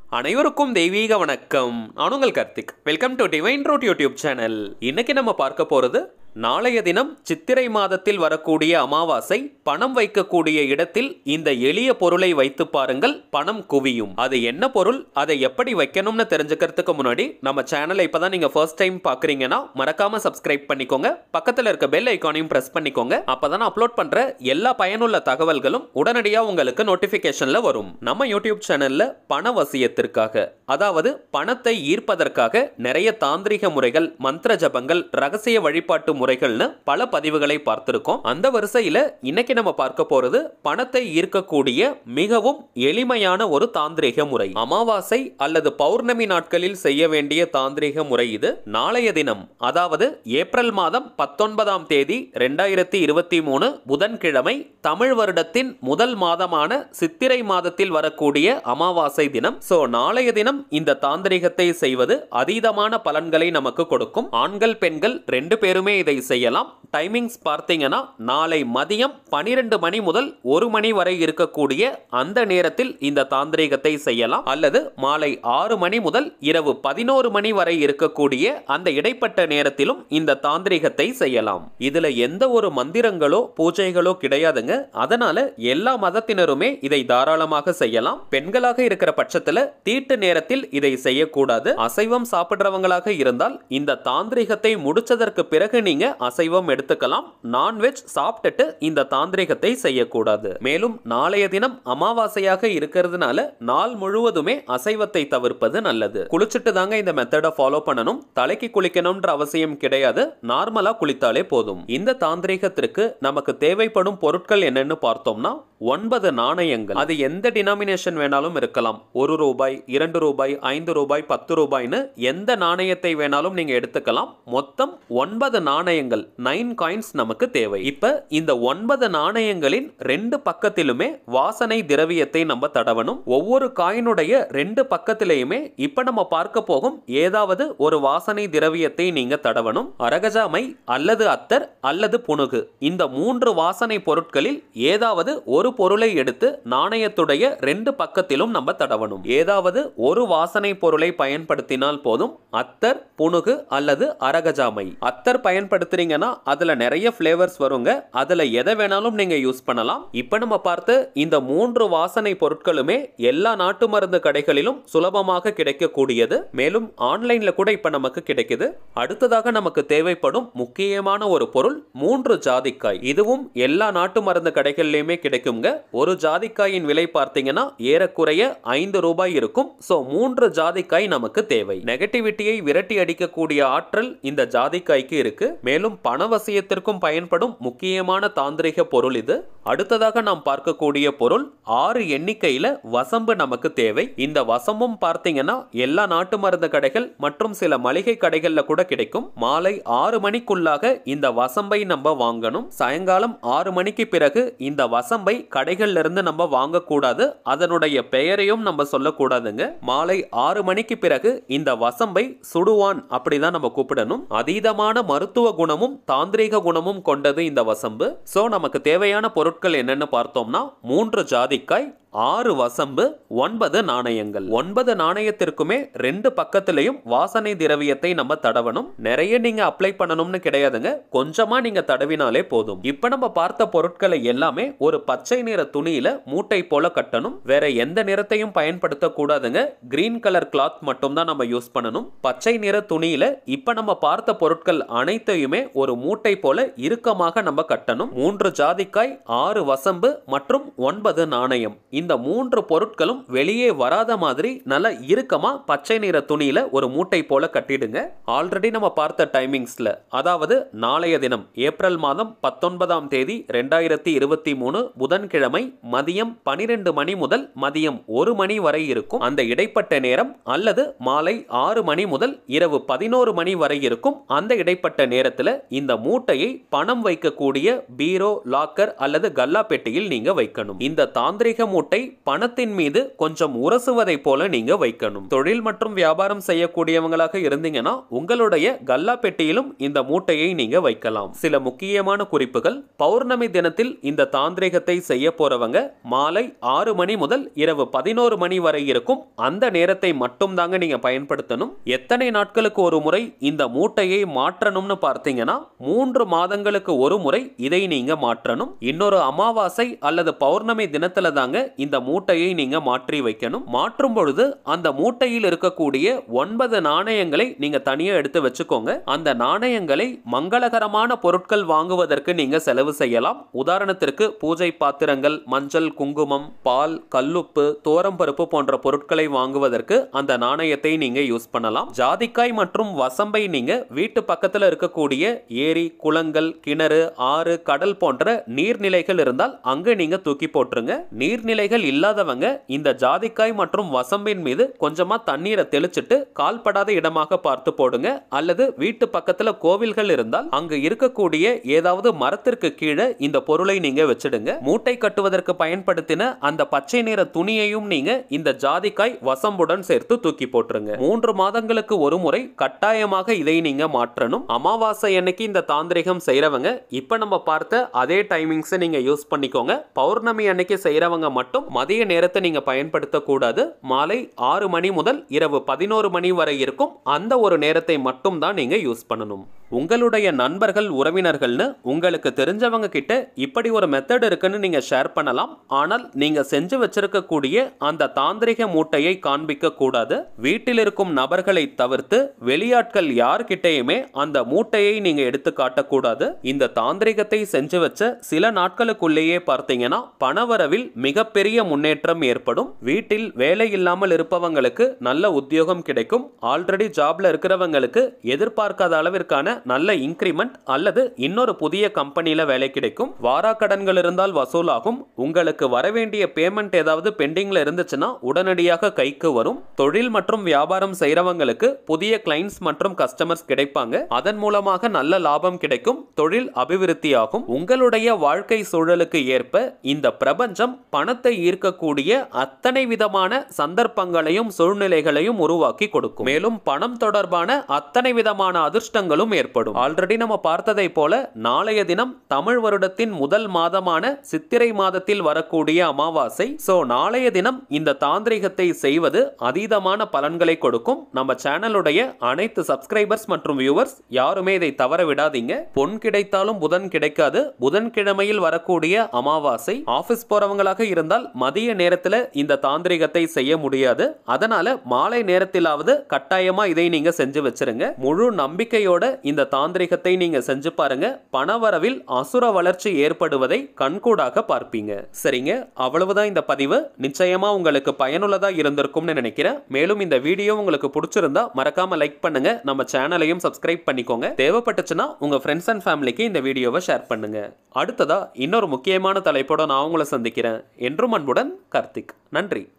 அனைவருக்கும் தெய்வீக வணக்கம் நான் உங்கள் Karthik welcome to divine road YouTube channel இன்னைக்கு நம்ம பார்க்க போறது நாளைய தினம் சித்திரை மாதத்தில் வரக்கூடிய அமாவாசை பணம் வைக்கக்கூடிய இடத்தில் இந்த எளிய பொருளை வைத்து பாருங்கள் பணம் குவியும் அது என்ன பொருள் அதை எப்படி வைக்கணும்னு தெரிஞ்சுக்கிறதுக்கு முன்னாடி நம்ம சேனலை இப்பதான் நீங்க ஃபர்ஸ்ட் டைம் பாக்குறீங்கன்னா மறக்காம சப்ஸ்கிரைப் பண்ணிக்கோங்க பக்கத்துல இருக்க பெல் ஐக்கானையும் பிரஸ் பண்ணிக்கோங்க அப்பதான் அப்லோட் பண்ற எல்லா பயனுள்ள தகவல்களும் உடனடியா உங்களுக்கு நோட்டிபிகேஷன்ல வரும் நம்ம யூடியூப் சேனல்ல பண வசியத்திற்காக அதாவது பணத்தை ஈர்ப்பதற்காக நிறைய தாந்திரிக முறைகள் மந்திர ஜபங்கள் ரகசிய வழிபாட்டு முறைகள்னு பல பதிவுகளை பார்த்திருக்கோம் அந்த வரிசையில இன்னைக்கு நம்ம பார்க்க போறது பணத்தை ஈர்க்கக்கூடிய மிகவும் எளிமையான ஒரு தாந்திரிக முறை அமாவாசை அல்லது பௌர்ணமி நாட்களில் செய்ய வேண்டிய தாந்திரிக முறை இது நாளைய தினம் அதாவது ஏப்ரல் மாதம் பத்தொன்பதாம் தேதி ரெண்டாயிரத்தி இருபத்தி மூணு புதன்கிழமை தமிழ் வருடத்தின் முதல் மாதமான சித்திரை மாதத்தில் வரக்கூடிய அமாவாசை தினம் சோ நாளைய தினம் இந்த தாந்திரிகத்தை செய்வது அதீதமான பலன்களை நமக்கு கொடுக்கும் ஆண்கள் பெண்கள் ரெண்டு பேருமே இதை செய்யலாம் டைமிங்ஸ் பார்த்தீங்கன்னா நாளை மதியம் பனிரெண்டு மணி முதல் ஒரு மணி வரை இருக்கக்கூடிய அந்த நேரத்தில் இந்த தாந்திரிகத்தை செய்யலாம் அல்லது மாலை ஆறு மணி முதல் இரவு பதினோரு மணி வரை இருக்கக்கூடிய அந்த இடைப்பட்ட நேரத்திலும் இந்த தாந்திரிகத்தை செய்யலாம் இதுல எந்த ஒரு மந்திரங்களோ பூஜைகளோ கிடையாதுங்க அதனால எல்லா மதத்தினருமே இதை தாராளமாக செய்யலாம் பெண்களாக இருக்கிற பட்சத்துல தீட்டு நேரத்தில் இதை செய்யக்கூடாது அசைவம் சாப்பிடுறவங்களாக இருந்தால் இந்த தாந்திரிகத்தை முடிச்சதற்கு பிறகு நீங்க அசைவம் எடுத்துக்கலாம் நான்வெஜ் சாப்பிட்டுட்டு இந்த தாந்திரிகத்தை செய்யக்கூடாது மேலும் நாளைய தினம் அமாவாசையாக இருக்கிறதுனால நாள் முழுவதுமே அசைவத்தை தவிர்ப்பது நல்லது குளிச்சுட்டு தாங்க இந்த மெத்தடை ஃபாலோ பண்ணணும் தலைக்கு குளிக்கணும்ன்ற அவசியம் கிடையாது நார்மலா குளித்தாலே போதும் இந்த தாந்திரிகத்திற்கு நமக்கு தேவைப்படும் பொருட்கள் என்னன்னு பார்த்தோம்னா ஒன்பது நாணயங்கள் அது எந்த டினாமினேஷன் வேணாலும் இருக்கலாம் ஒரு ரூபாய் இரண்டு ரூபாய் ஐந்து ரூபாய் பத்து ரூபாய்னு எந்த நாணயத்தை வேணாலும் நீங்க எடுத்துக்கலாம் மொத்தம் ஒன்பது நாணயங்கள் நைன் காயின்ஸ் நமக்கு தேவை இப்ப இந்த ஒன்பது நாணயங்களின் ரெண்டு பக்கத்திலுமே வாசனை திரவியத்தை நம்ம தடவணும் ஒவ்வொரு காயினுடைய ரெண்டு பக்கத்திலையுமே இப்ப நம்ம பார்க்க போகும் ஏதாவது ஒரு வாசனை திரவியத்தை நீங்க தடவணும் அரகஜாமை அல்லது அத்தர் அல்லது புனுகு இந்த மூன்று வாசனை பொருட்களில் ஏதாவது ஒரு பொருளை எடுத்து நாணயத்துடைய ரெண்டு பக்கத்திலும் நம்ம தடவணும் ஏதாவது ஒரு வாசனை பொருளை பயன்படுத்தினால் போதும் அத்தர் புனுகு அல்லது அரகஜாமை அத்தர் பயன்படுத்துறீங்கன்னா அதுல நிறைய ஃபிளேவர்ஸ் வருங்க அதுல எதை வேணாலும் நீங்க யூஸ் பண்ணலாம் இப்ப நம்ம பார்த்து இந்த மூன்று வாசனை பொருட்களுமே எல்லா நாட்டு மருந்து கடைகளிலும் சுலபமாக கிடைக்கக்கூடியது மேலும் ஆன்லைன்ல கூட இப்ப நமக்கு கிடைக்குது அடுத்ததாக நமக்கு தேவைப்படும் முக்கியமான ஒரு பொருள் மூன்று ஜாதிக்காய் இதுவும் எல்லா நாட்டு மருந்து கடைகள்லயுமே கிடைக்குங்க ஒரு ஜாதிக்காயின் விலை பார்த்தீங்கன்னா ஏறக்குறைய ஐந்து ரூபாய் இருக்கும் சோ மூன்று ஜாதிக்காய் நமக்கு தேவை நெகட்டிவிட்டியை விரட்டி அடிக்கக்கூடிய ஆற்றல் இந்த ஜாதிக்காய்க்கு இருக்கு மேலும் பணவசியத்திற்கும் பயன்படும் முக்கியமான தாந்திரிக பொருள் இது அடுத்ததாக நாம் பார்க்கக்கூடிய பொருள் ஆறு எண்ணிக்கையில வசம்பு நமக்கு தேவை இந்த வசம்பும் பார்த்தீங்கன்னா எல்லா நாட்டு மருந்து கடைகள் மற்றும் சில மளிகை கடைகள்ல கூட கிடைக்கும் மாலை ஆறு மணிக்குள்ளாக இந்த வசம்பை நம்ம வாங்கணும் சாயங்காலம் ஆறு மணிக்கு பிறகு இந்த வசம்பை கடைகள்ல இருந்து நம்ம வாங்கக்கூடாது அதனுடைய பெயரையும் நம்ம சொல்லக்கூடாதுங்க மாலை ஆறு மணிக்கு பிறகு இந்த வசம்பை சுடுவான் அப்படிதான் நம்ம கூப்பிடணும் அதீதமான மருத்துவ குணமும் தாந்திரீக குணமும் கொண்டது இந்த வசம்பு சோ நமக்கு தேவையான பொருட்கள் என்னன்னு பார்த்தோம்னா மூன்று ஜாதிக்காய் ஆறு வசம்பு ஒன்பது நாணயங்கள் ஒன்பது நாணயத்திற்குமே ரெண்டு பக்கத்திலையும் வாசனை திரவியத்தை நம்ம தடவணும் நிறைய நீங்க அப்ளை பண்ணணும்னு கிடையாதுங்க கொஞ்சமா நீங்க தடவினாலே போதும் இப்ப நம்ம பார்த்த பொருட்களை எல்லாமே ஒரு பச்சை நிற துணியில மூட்டை போல கட்டணும் வேற எந்த நிறத்தையும் பயன்படுத்த கூடாதுங்க கிரீன் கலர் கிளாத் மட்டும் தான் நம்ம யூஸ் பண்ணணும் பச்சை நிற துணியில இப்ப நம்ம பார்த்த பொருட்கள் அனைத்தையுமே ஒரு மூட்டை போல இறுக்கமாக நம்ம கட்டணும் மூன்று ஜாதிக்காய் ஆறு வசம்பு மற்றும் ஒன்பது நாணயம் இந்த மூன்று பொருட்களும் வெளியே வராத மாதிரி நல்ல இறுக்கமா பச்சை நிற துணியில ஒரு மூட்டை போல கட்டிடுங்க ஆல்ரெடி நம்ம பார்த்த டைமிங்ஸ்ல அதாவது நாளைய தினம் ஏப்ரல் மாதம் பத்தொன்பதாம் தேதி ரெண்டாயிரத்தி இருபத்தி மூணு புதன்கிழமை மதியம் பனிரெண்டு மணி முதல் மதியம் ஒரு மணி வரை இருக்கும் அந்த இடைப்பட்ட நேரம் அல்லது மாலை ஆறு மணி முதல் இரவு பதினோரு மணி வரை இருக்கும் அந்த இடைப்பட்ட நேரத்துல இந்த மூட்டையை பணம் வைக்கக்கூடிய பீரோ லாக்கர் அல்லது கல்லா பெட்டியில் நீங்க வைக்கணும் இந்த தாந்திரிக மூட்டை மூட்டை பணத்தின் மீது கொஞ்சம் உரசுவதை போல நீங்க வைக்கணும் தொழில் மற்றும் வியாபாரம் செய்யக்கூடியவங்களாக இருந்தீங்கன்னா உங்களுடைய கல்லா பெட்டியிலும் இந்த மூட்டையை நீங்க வைக்கலாம் சில முக்கியமான குறிப்புகள் பௌர்ணமி தினத்தில் இந்த தாந்திரிகத்தை செய்ய செய்ய போறவங்க மாலை ஆறு மணி முதல் இரவு பதினோரு மணி வரை இருக்கும் அந்த நேரத்தை மட்டும் தாங்க நீங்க பயன்படுத்தணும் எத்தனை நாட்களுக்கு ஒரு முறை இந்த மூட்டையை மாற்றணும்னு பார்த்தீங்கன்னா மூன்று மாதங்களுக்கு ஒரு முறை இதை நீங்க மாற்றணும் இன்னொரு அமாவாசை அல்லது பௌர்ணமி தினத்துல தாங்க இந்த மூட்டையை நீங்க மாற்றி வைக்கணும் மாற்றும் பொழுது அந்த மூட்டையில் இருக்கக்கூடிய ஒன்பது நாணயங்களை நீங்க தனியா எடுத்து வச்சுக்கோங்க அந்த நாணயங்களை மங்களகரமான பொருட்கள் வாங்குவதற்கு நீங்க செலவு செய்யலாம் உதாரணத்திற்கு பூஜை பாத்திரங்கள் மஞ்சள் குங்குமம் பால் கல்லுப்பு தோரம்பருப்பு போன்ற பொருட்களை வாங்குவதற்கு அந்த நாணயத்தை நீங்க யூஸ் பண்ணலாம் ஜாதிக்காய் மற்றும் வசம்பை நீங்க வீட்டு பக்கத்துல இருக்கக்கூடிய ஏரி குளங்கள் கிணறு ஆறு கடல் போன்ற நீர்நிலைகள் இருந்தால் அங்க நீங்க தூக்கி போட்டுருங்க நீர்நிலைகள் இல்லாதவங்க இந்த ஜாதிக்காய் மற்றும் வசம்பின் மீது கொஞ்சமா தண்ணீரை தெளிச்சிட்டு கால்படாத இடமாக பார்த்து போடுங்க அல்லது வீட்டு பக்கத்துல கோவில்கள் இருந்தால் அங்கு இருக்கக்கூடிய ஏதாவது மரத்திற்கு கீழே இந்த பொருளை நீங்க வச்சிடுங்க மூட்டை கட்டுவதற்கு பயன்படுத்தின அந்த பச்சை நிற துணியையும் நீங்க இந்த ஜாதிக்காய் வசம்புடன் சேர்த்து தூக்கி போட்டுருங்க மூன்று மாதங்களுக்கு ஒரு முறை கட்டாயமாக இதை நீங்க மாற்றணும் அமாவாசை அன்னைக்கு இந்த தாந்திரிகம் செய்யறவங்க இப்ப நம்ம பார்த்த அதே டைமிங்ஸை நீங்க யூஸ் பண்ணிக்கோங்க பௌர்ணமி அன்னைக்கு செய்யறவங்க மட்டும் மதிய நேரத்தை நீங்க பயன்படுத்த கூடாது மாலை ஆறு மணி முதல் இரவு பதினோரு மணி வரை இருக்கும் அந்த ஒரு நேரத்தை மட்டும் தான் நீங்க யூஸ் பண்ணணும் உங்களுடைய நண்பர்கள் உறவினர்கள்னு உங்களுக்கு தெரிஞ்சவங்க கிட்ட இப்படி ஒரு மெத்தட் இருக்குன்னு நீங்க ஷேர் பண்ணலாம் ஆனால் நீங்க செஞ்சு வச்சிருக்கக்கூடிய அந்த தாந்திரிக மூட்டையை காண்பிக்க கூடாது வீட்டில் இருக்கும் நபர்களை தவிர்த்து வெளியாட்கள் யார்கிட்டயுமே அந்த மூட்டையை நீங்க எடுத்து காட்டக்கூடாது இந்த தாந்திரிகத்தை செஞ்சு வச்ச சில நாட்களுக்குள்ளேயே பார்த்தீங்கன்னா பணவரவில் மிகப்பெரிய முன்னேற்றம் ஏற்படும் வீட்டில் வேலை இல்லாமல் இருப்பவங்களுக்கு நல்ல உத்தியோகம் கிடைக்கும் ஆல்ரெடி ஜாப்ல இருக்கிறவங்களுக்கு எதிர்பார்க்காத அளவிற்கான நல்ல இன்க்ரிமெண்ட் அல்லது இன்னொரு புதிய கம்பெனியில வேலை கிடைக்கும் வாராக்கடன்கள் இருந்தால் வசூலாகும் உங்களுக்கு வரவேண்டிய பேமெண்ட் ஏதாவது பெண்டிங்ல இருந்துச்சுன்னா உடனடியாக கைக்கு வரும் தொழில் மற்றும் வியாபாரம் செய்றவங்களுக்கு புதிய கிளைண்ட்ஸ் மற்றும் கஸ்டமர்ஸ் கிடைப்பாங்க அதன் மூலமாக நல்ல லாபம் கிடைக்கும் தொழில் அபிவிருத்தியாகும் உங்களுடைய வாழ்க்கை சூழலுக்கு ஏற்ப இந்த பிரபஞ்சம் பணத்தை ஈர்க்கக்கூடிய அத்தனை விதமான சந்தர்ப்பங்களையும் சூழ்நிலைகளையும் உருவாக்கி கொடுக்கும் மேலும் பணம் தொடர்பான அத்தனை விதமான அதிர்ஷ்டங்களும் ஏற்படும் ஆல்ரெடி நம்ம பார்த்ததை போல நாளைய தினம் தமிழ் வருடத்தின் முதல் மாதமான சித்திரை மாதத்தில் வரக்கூடிய அமாவாசை சோ நாளைய தினம் இந்த தாந்திரிகத்தை செய்வது அதீதமான பலன்களை கொடுக்கும் நம்ம சேனலுடைய அனைத்து சப்ஸ்கிரைபர்ஸ் மற்றும் வியூவர்ஸ் யாருமே இதை தவற விடாதீங்க பொன் கிடைத்தாலும் புதன் கிடைக்காது புதன்கிழமையில் வரக்கூடிய அமாவாசை ஆபீஸ் போறவங்களாக இருந்தால் மதிய நேரத்துல இந்த தாந்திரிகத்தை செய்ய முடியாது அதனால மாலை நேரத்திலாவது கட்டாயமா இதை நீங்க செஞ்சு வச்சிருங்க முழு நம்பிக்கையோட இந்த தாந்திரிகத்தை நீங்க செஞ்சு பாருங்க பணவரவில் அசுர வளர்ச்சி ஏற்படுவதை கண்கூடாக பார்ப்பீங்க சரிங்க அவ்வளவுதான் இந்த பதிவு நிச்சயமா உங்களுக்கு பயனுள்ளதா இருந்திருக்கும்னு நினைக்கிறேன் மேலும் இந்த வீடியோ உங்களுக்கு பிடிச்சிருந்தா மறக்காம லைக் பண்ணுங்க நம்ம சேனலையும் சப்ஸ்கிரைப் பண்ணிக்கோங்க தேவைப்பட்டுச்சுன்னா உங்க ஃப்ரெண்ட்ஸ் அண்ட் ஃபேமிலிக்கு இந்த வீடியோவை ஷேர் பண்ணுங்க அடுத்ததா இன்னொரு முக்கியமான தலைப்போட நான் உங்களை சந்திக்கிறேன் என்றும் அன்புடன் கார்த்திக் நன்றி